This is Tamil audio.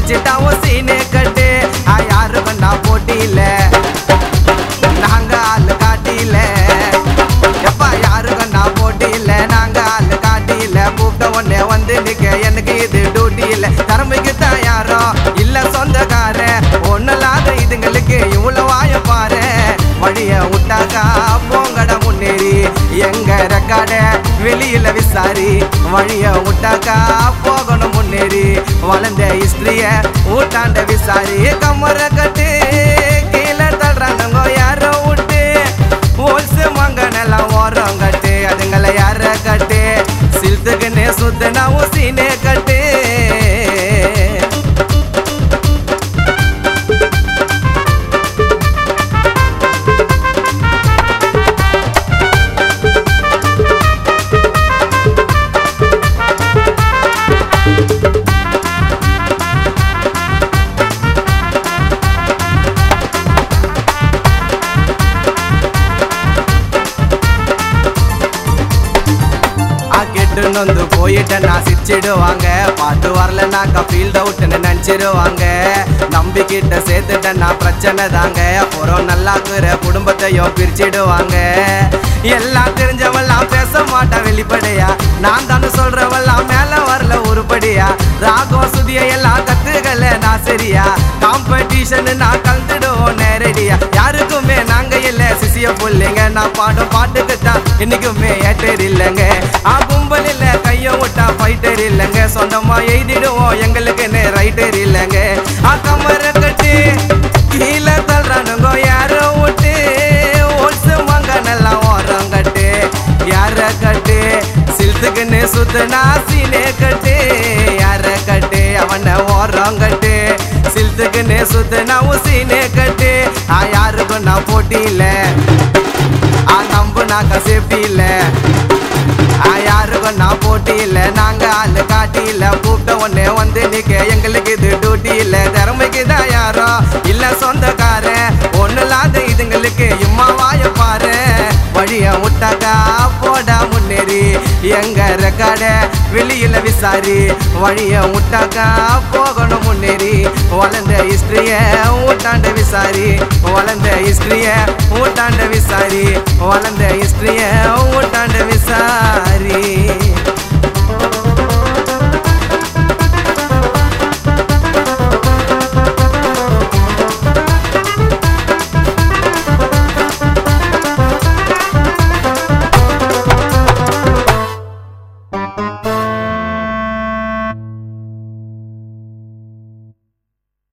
வச்சுட்டாவும் சீனே கட்டு ஆ, யாருக்கும் நான் போட்டியில நாங்க ஆளு காட்டியில எப்பா யாருக்கும் நான் போட்டியில நாங்க ஆளு காட்டியில கூப்பிட்ட உடனே வந்து நிக்க எனக்கு இது டியூட்டி இல்ல திறமைக்கு தான் யாரோ இல்ல சொந்தக்காரன் ஒன்னலாத இதுங்களுக்கு இவ்வளவு வாய பாரு வழிய விட்டாக்கா போங்கட முன்னேறி எங்க ரெக்கார்ட வெளியில விசாரி வழிய விட்டாக்கா போகணும் முன்னேறி வளர்ந்த ஹிஸ்டரிய ஊட்டாண்ட விசாரி கம்மர கட்டு கீழே தள்ளுறானுங்க யாரோ விட்டு ஓல்சு மங்கனெல்லாம் ஓரம் கட்டு அதுங்களை யார கட்டு சில்த்துக்குன்னே சுத்தனா ஊசினே கட்டு ஆ கெட்டு நொந்து போயிட்ட நான் சிரிச்சிடுவாங்க பாட்டு வரலனாக்கா ஃபீல்ட் அவுட்னு நினச்சிடுவாங்க நம்பிக்கிட்ட சேர்த்துட்டேன்னா பிரச்சனை தாங்க அப்புறம் நல்லாக்குற குடும்பத்தையும் பிரிச்சிடுவாங்க எல்லாம் தெரிஞ்சவெல்லாம் பேச மாட்டான் வெளிப்படையா நான் தானே சொல்றவெல்லாம் மேல வரல உருப்படியா ராகம் சுதிய எல்லாம் கத்துக்கல நான் சரியா காம்படிஷன் நான் கலந்துடுவோம் நேரடியா யாருக்குமே நாங்க இல்ல சிசிய புள்ளைங்க நான் பாடும் பாட்டுக்கு தான் இன்னைக்குமே ஏட்டர் இல்லைங்க ஆ கும்பல் இல்ல கைய விட்டா ஃபைட்டர் இல்லைங்க சொந்தமா எழுதிடுவோம் எங்களுக்குன்னு ரைட்டர் இல்லைங்க ஆ கமர கட்டு கீழே தள்ளுறானுங்க யாரோ விட்டு ஓல்சு வாங்க நல்லா ஓரம் கட்டு யார கட்டு சில்த்துக்குன்னு சுத்தனா சீனே கட்டு யார கட்டு அவனை ஓரம் கட்டு சில்த்துக்குன்னு சுத்தனா உசீனே கட்டு ஆ யாருக்கும் நான் போட்டி இல்லை ஆ நம்புனாக்கா சேஃப்டி இல்லை ஆ யாருக்கும் நான் போட்டி இல்ல நாங்க ஆளு காட்டி இல்ல கூப்பிட்ட உடனே வந்து நிக்க எங்களுக்கு இது டியூட்டி இல்ல திறமைக்கு தான் யாரோ இல்ல சொந்தக்காரன் ஒண்ணு இல்லாத இதுங்களுக்கு இம்மா வாய பாரு வழிய விட்டாக்கா போடா முன்னேறி எங்க ரெக்கார்ட வெளியில விசாரி வழிய விட்டாக்கா போகணும் முன்னேறி வளர்ந்த ஹிஸ்டரிய ஊட்டாண்ட விசாரி வளர்ந்த ஹிஸ்டரிய ஊட்டாண்ட விசாரி வளர்ந்த ஹிஸ்டரிய ஊட்டாண்ட விசாரி